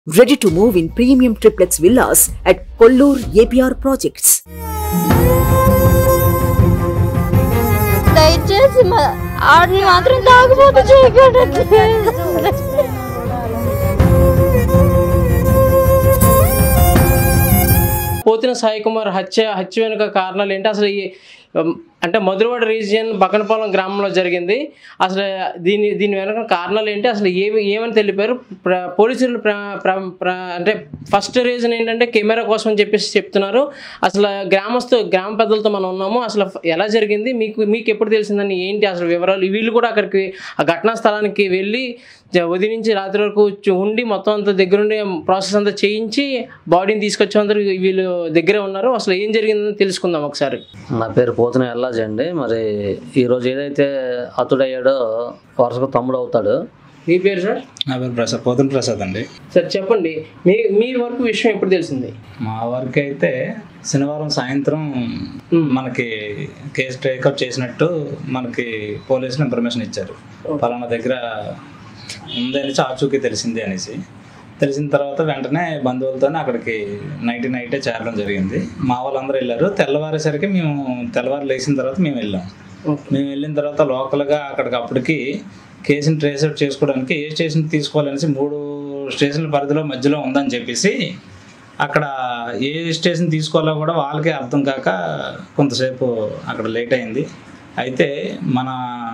Ready to move in premium triplex villas at Kollur APR Projects. దయచేసి మా ఆడిని మాత్రం తాగుబోతు చేయకండి పోతిన సాయి కుమార్ హత్య హత్య వెనుక కారణాలు ఏంటి అసలు ఈ ఉమ్, అంటే మధురవాడ రీజియన్ బకనపాలెం గ్రామంలో జరిగింది అసలు దీని దీని వెనుక కారణాలు ఏంటి అసలు ఏమి ఏమని తెలిపారు ప్ర పోలీసులు ప్ర ప్ర ప్ర అంటే ఫస్ట్ రీజన్ ఏంటంటే కెమెరా కోసం అని చెప్పేసి చెప్తున్నారు అసలు గ్రామస్తు గ్రామ పెద్దలతో మనం ఉన్నాము అసలు ఎలా జరిగింది మీకు మీకు ఎప్పుడు తెలిసిందని ఏంటి అసలు వివరాలు వీళ్ళు కూడా అక్కడికి ఆ ఘటనా స్థలానికి వెళ్ళి జ- ఉదయం నుంచి రాత్రి వరకు చు- ఉండి మొత్తం అంతా దగ్గరుండి ప్రాసెస్ అంతా చేయించి బాడీని తీసుకొచ్చేందరూ వీళ్ళు దగ్గరే ఉన్నారు అసలు ఏం జరిగిందని తెలుసుకుందాం ఒకసారి నా పేరు పోతున ఎల్లాజీ అండి మరి ఈరోజు ఏదైతే అతుడయ్యాడో వరుసకు తమ్ముడు అవుతాడు మీ పేరు సార్ నా పేరు ప్రసాద్ పోతుల ప్రసాద్ అండి సార్ చెప్పండి మీ మీ వరకు విషయం ఎప్పుడు తెలిసింది మా వర్క్ అయితే శనివారం సాయంత్రం మనకి కేసు టేకప్ చేసినట్టు మనకి పోలీసులు ఇన్ఫర్మేషన్ ఇచ్చారు పలానా దగ్గర ఉంది అనేసి ఆచూకీ తెలిసింది అనేసి తెలిసిన తర్వాత వెంటనే బంధువులతో అక్కడికి నైట్ నైటే చేరడం జరిగింది మా వాళ్ళందరూ వెళ్ళారు తెల్లవారేసరికి మేము తెల్లవారు లేచిన తర్వాత మేము వెళ్ళాం మేము వెళ్ళిన తర్వాత లోకల్గా అక్కడికి అప్పటికి కేసుని ట్రేస్ అవుట్ చేసుకోవడానికి ఏ స్టేషన్ తీసుకోవాలనేసి మూడు స్టేషన్ల పరిధిలో మధ్యలో ఉందని చెప్పేసి అక్కడ ఏ స్టేషన్ తీసుకోవాలో కూడా వాళ్ళకే అర్థం కాక కొంతసేపు అక్కడ లేట్ అయింది అయితే మన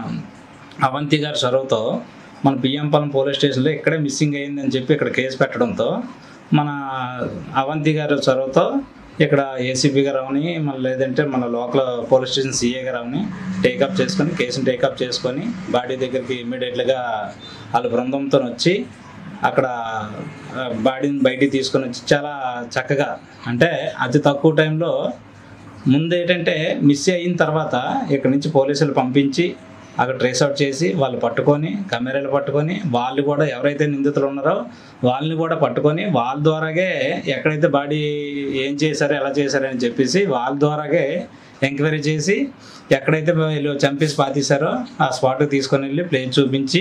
అవంతి గారి చొరవతో మన బియ్యంపాలెం పోలీస్ స్టేషన్లో ఇక్కడే మిస్సింగ్ అయిందని చెప్పి ఇక్కడ కేసు పెట్టడంతో మన అవంతి గారి చొరవతో ఇక్కడ ఏసీపీ గారు అవని మన లేదంటే మన లోకల్ పోలీస్ స్టేషన్ సీఏ గారు అవని టేకప్ చేసుకొని కేసుని టేకప్ చేసుకొని బాడీ దగ్గరికి ఇమ్మీడియట్గా వాళ్ళ బృందంతో వచ్చి అక్కడ ఆ, బాడీని బయటికి తీసుకొని వచ్చి చాలా చక్కగా అంటే అతి తక్కువ టైంలో ముందు ఏంటంటే మిస్ అయిన తర్వాత ఇక్కడ నుంచి పోలీసులు పంపించి అక్కడ ట్రేస్ అవుట్ చేసి వాళ్ళు పట్టుకొని కెమెరాలు పట్టుకొని వాళ్ళు కూడా ఎవరైతే నిందితులు ఉన్నారో వాళ్ళని కూడా పట్టుకొని వాళ్ళ ద్వారాగే ఎక్కడైతే బాడీ ఏం చేశారో ఎలా చేశారో అని చెప్పేసి వాళ్ళ ద్వారాగే ఎంక్వైరీ చేసి ఎక్కడైతే వీళ్ళు చంపేసి పాతీశారో ఆ స్పాట్కి తీసుకొని వెళ్ళి ప్లేస్ చూపించి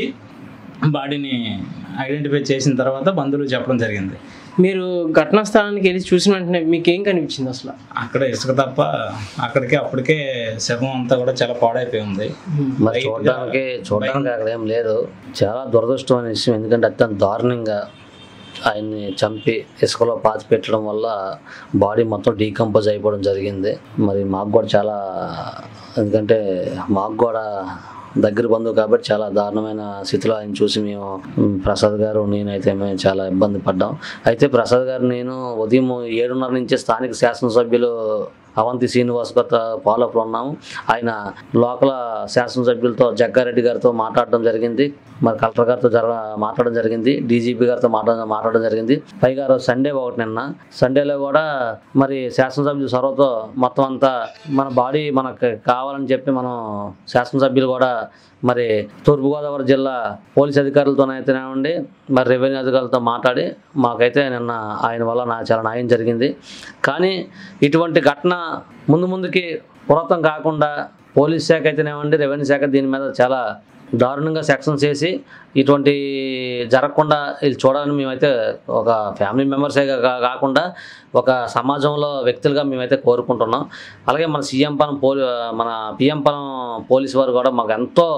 బాడీని ఐడెంటిఫై చేసిన తర్వాత బంధువులు చెప్పడం జరిగింది మీరు ఘటనా స్థలానికి వెళ్ళి చూసిన వెంటనే మీకు ఏం కనిపించింది అసలు అక్కడ ఇసుక తప్ప అక్కడికి అప్పటికే శవం అంతా కూడా చాలా పాడైపోయి ఉంది మరి చూడడానికి చూడడానికి అక్కడ ఏం లేదు చాలా దురదృష్టమైన విషయం ఎందుకంటే అత్యంత దారుణంగా ఆయన్ని చంపి ఇసుకలో పాతి పెట్టడం వల్ల బాడీ మొత్తం డీకంపోజ్ అయిపోవడం జరిగింది మరి మాకు కూడా చాలా ఎందుకంటే మాకు కూడా దగ్గర బంధువు కాబట్టి చాలా దారుణమైన స్థితిలో ఆయన చూసి మేము ఉమ్, ప్రసాద్ గారు నేనైతే మేము చాలా ఇబ్బంది పడ్డాం అయితే ప్రసాద్ గారు నేను ఉదయం ఏడున్నర నుంచి స్థానిక శాసనసభ్యులు అవంతి శ్రీనివాస్ గారితో ఫాలోఅప్లో ఉన్నాము ఆయన లోకల్ శాసనసభ్యులతో జగ్గారెడ్డి గారితో మాట్లాడడం జరిగింది మరి కలెక్టర్ గారితో జరగ మాట్లాడడం జరిగింది డీజీపీ గారితో మాట్లాడ మాట్లాడడం జరిగింది పైగా ఆ రోజు సండే ఒకటి నిన్న సండేలో కూడా మరి శాసనసభ్యుల సొరవతో మొత్తం అంతా మన బాడీ మనకు కావాలని చెప్పి మనం శాసనసభ్యులు కూడా మరి తూర్పుగోదావరి జిల్లా పోలీస్ అధికారులతోనైతేనేమండి మరి రెవెన్యూ అధికారులతో మాట్లాడి మాకైతే నిన్న ఆయన వల్ల నా చాలా న్యాయం జరిగింది కానీ ఇటువంటి ఘటన ముందు ముందుకి పురాతం కాకుండా పోలీస్ శాఖ అయితేనేమండి రెవెన్యూ శాఖ దీని మీద చాలా దారుణంగా సెక్షన్స్ చేసి ఇటువంటి జరగకుండా వీళ్ళు చూడాలని మేమైతే ఒక ఫ్యామిలీ మెంబర్సే కా- కాకుండా ఒక సమాజంలో వ్యక్తులుగా మేమైతే కోరుకుంటున్నాం అలాగే మన సీఎం పనం పోలీ మన పిఎం పనం పోలీసు వారు కూడా మాకు ఎంతో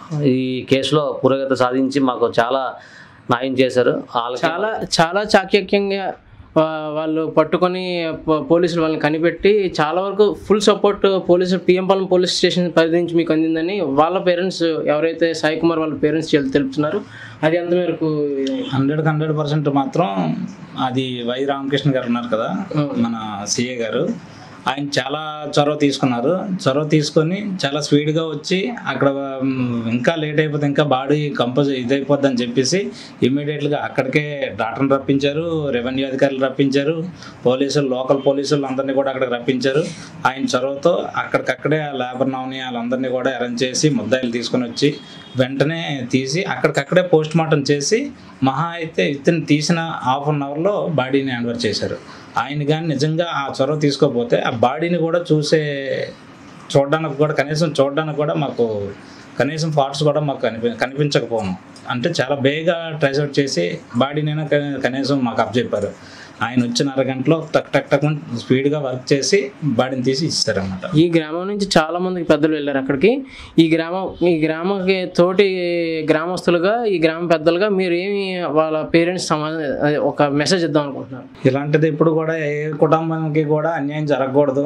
ఈ కేసులో పురోగతి సాధించి మాకు చాలా న్యాయం చేశారు వాళ్ళకి చాలా చాలా చాకచక్యంగా ఆ, వాళ్ళు పట్టుకొని పో- పోలీసులు వాళ్ళని కనిపెట్టి చాలా వరకు ఫుల్ సపోర్ట్ పోలీసులు పిఎంపాలెం పోలీస్ స్టేషన్ పరిధి నుంచి మీకు అందిందని వాళ్ళ పేరెంట్స్ ఎవరైతే సాయి కుమార్ వాళ్ళ పేరెంట్స్ తెలుపుతున్నారు అది ఎంత మేరకు హండ్రెడ్ హండ్రెడ్ పర్సెంట్ మాత్రం అది వై రామకృష్ణ గారు ఉన్నారు కదా మన సిఏ గారు ఆయన చాలా చొరవ తీసుకున్నారు చొరవ తీసుకొని చాలా స్పీడ్గా వచ్చి అక్కడ మ్, ఇంకా లేట్ అయిపోతే ఇంకా బాడీ కంపోజ్ ఇదైపోద్ది అని చెప్పేసి ఇమ్మీడియట్గా అక్కడికే డాక్టర్ని రప్పించారు రెవెన్యూ అధికారులు రప్పించారు పోలీసులు లోకల్ పోలీసులు అందరినీ కూడా అక్కడికి రప్పించారు ఆయన చొరవతో అక్కడికక్కడే ఆ లేబర్ నవని వాళ్ళందరినీ కూడా అరేంజ్ చేసి ముద్దాయిలు తీసుకొని వచ్చి వెంటనే తీసి అక్కడికక్కడే పోస్ట్ మార్టం చేసి మహా అయితే ఇతను తీసిన హాఫ్ అన్ అవర్లో బాడీని హ్యాండ్ చేశారు ఆయన కానీ నిజంగా ఆ చొరవ తీసుకోకపోతే ఆ బాడీని కూడా చూసే చూడడానికి కూడా కనీసం చూడడానికి కూడా మాకు కనీసం పార్ట్స్ కూడా మాకు కనిపి కనిపించకపోను అంటే చాలా బేగా ట్రేస్ అవుట్ చేసి బాడీనైనా క- కనీసం మాకు అప్ చెప్పారు ఆయన వచ్చిన అరగంటలో టక్ టక్ టక్ స్పీడ్గా వర్క్ చేసి బాడీని తీసి ఇస్తారన్నమాట ఈ గ్రామం నుంచి చాలా మంది పెద్దలు వెళ్ళారు అక్కడికి ఈ గ్రామం ఈ గ్రామకి తోటి గ్రామస్తులుగా ఈ గ్రామ పెద్దలుగా మీరు ఏమి వాళ్ళ పేరెంట్స్ సమాధానం అదే ఒక మెసేజ్ ఇద్దాం అనుకుంటున్నారు ఇలాంటిది ఇప్పుడు కూడా ఏ కుటుంబానికి కూడా అన్యాయం జరగకూడదు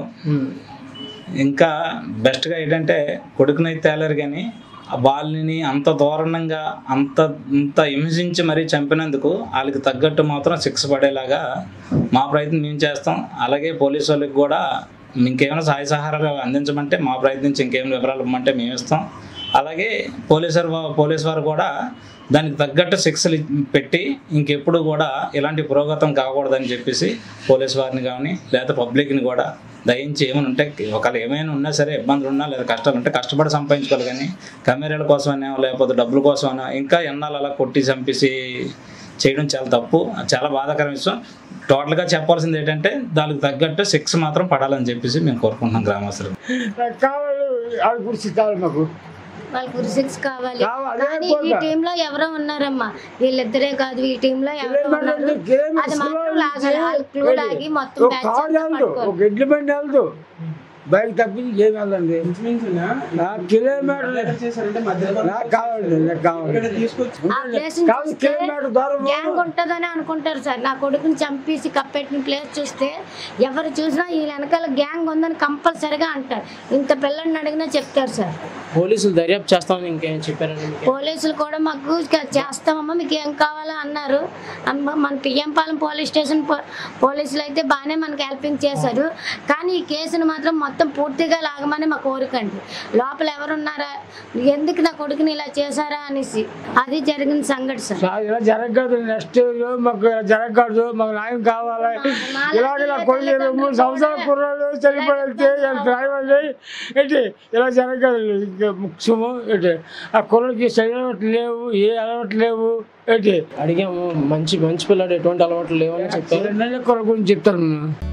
ఇంకా బెస్ట్గా ఏంటంటే కొడుకునైతే తేలేరు కానీ ఆ వాళ్ళని అంత దారుణంగా అంత ఇంత హింసించి మరీ చంపినందుకు వాళ్ళకి తగ్గట్టు మాత్రం శిక్ష పడేలాగా మా ప్రయత్నం మేము చేస్తాం అలాగే పోలీసు వాళ్ళకి కూడా ఇంకేమైనా సహాయ సహారాలు అందించమంటే మా ప్రయత్నించి ఇంకేం వివరాలు ఇవ్వమంటే మేము ఇస్తాం అలాగే పోలీసు వారు పోలీసు వారు కూడా దానికి తగ్గట్టు శిక్షలు పెట్టి ఇంకెప్పుడు కూడా ఇలాంటి పురోగతం కాకూడదని చెప్పేసి పోలీసు వారిని కానీ లేదా పబ్లిక్ని కూడా దయించి ఏమైనా ఉంటే ఒకవేళ ఏమైనా ఉన్నా సరే ఇబ్బందులు ఉన్నా లేదా కష్టాలు ఉంటే కష్టపడి సంపాదించుకోవాలి కానీ కెమెరాల కోసమైనా లేకపోతే డబ్బుల కోసమైనా ఇంకా ఎన్నాళ్ళు అలా కొట్టి చంపేసి చేయడం చాలా తప్పు చాలా బాధాకరం విషయం టోటల్గా చెప్పాల్సింది ఏంటంటే దానికి తగ్గట్టు శిక్ష మాత్రం పడాలని చెప్పేసి మేము కోరుకుంటున్నాం గ్రామస్తులు నాకు కావాలి ఆడ కుర్చీ కావాలి మాకు వాళ్ళకి సిక్స్ కావాలి కావాలి, కానీ ఈ కోరుతా. టీంలో ఎవరో ఉన్నారమ్మా వీళ్ళిద్దరే కాదు ఈ టీంలో ఎవరో ఉన్నారు అది మాత్రం లాగాలి వాళ్ళు క్లూ లాగి మొత్తం ఒక బ్యాచ్ కారు అంతా వెళ్దు పట్టుకోవాలి ఒక ఎడ్ల బండి వెళ్దు బైక్ తప్పించి ఏం వెళ్ళండి నా కిలోమీటర్ నాకు కావాలి నాకు కావాలి ఆ ప్లేస్ కాదు కిలోమీటర్ దూరం గ్యాంగ్ ఉంటుందని అనుకుంటారు సార్ నా కొడుకుని చంపేసి కప్పెట్టిన ప్లేస్ చూస్తే ఎవరు చూసినా ఈ వెనకాల గ్యాంగ్ ఉందని కంపల్సరిగా అంటారు ఇంత పిల్లల్ని అడిగినా చెప్తారు సార్ పోలీసులు దర్యాప్తు చేస్తామని ఇంకేం చెప్పారండి మీకు? పోలీసులు కూడా మాకు ఇక చేస్తామమ్మా మీకు ఏం కావాలో అన్నారు అమ్మ మన పిఎం పాలెం పోలీస్ స్టేషన్ పో- పోలీసులు అయితే బాగానే మనకి హెల్పింగ్ చేశారు కానీ ఈ కేసును మాత్రం మొత్తం పూర్తిగా లాగమని మా కోరికండి లోపల ఎవరున్నారా ఎందుకు నా కొడుకుని ఇలా చేశారా అనేసి అది జరిగిన సంఘటన సార్ సార్ ఇలా జరగదు నెక్స్ట్ మాకు ఇలా జరగకూడదు మాకు న్యాయం కావాలి ఇలాగ ఇలా కొన్ని ఇరవై మూడు సంవత్సరాల కుర్రాడు చనిపోతే డ్రైవర్ ఏంటి ఇలా జరగదు ఇంకా ముఖ్యము ఏంటి ఆ కుర్రకి సరి అలవాట్లు లేవు ఏ అలవాట్లు లేవు ఏంటి అడిగాము మంచి మంచి పిల్లాడు ఎటువంటి అలవాట్లు లేవని చెప్పారు నెల కుర్ర గురించి చెప్తాను నేను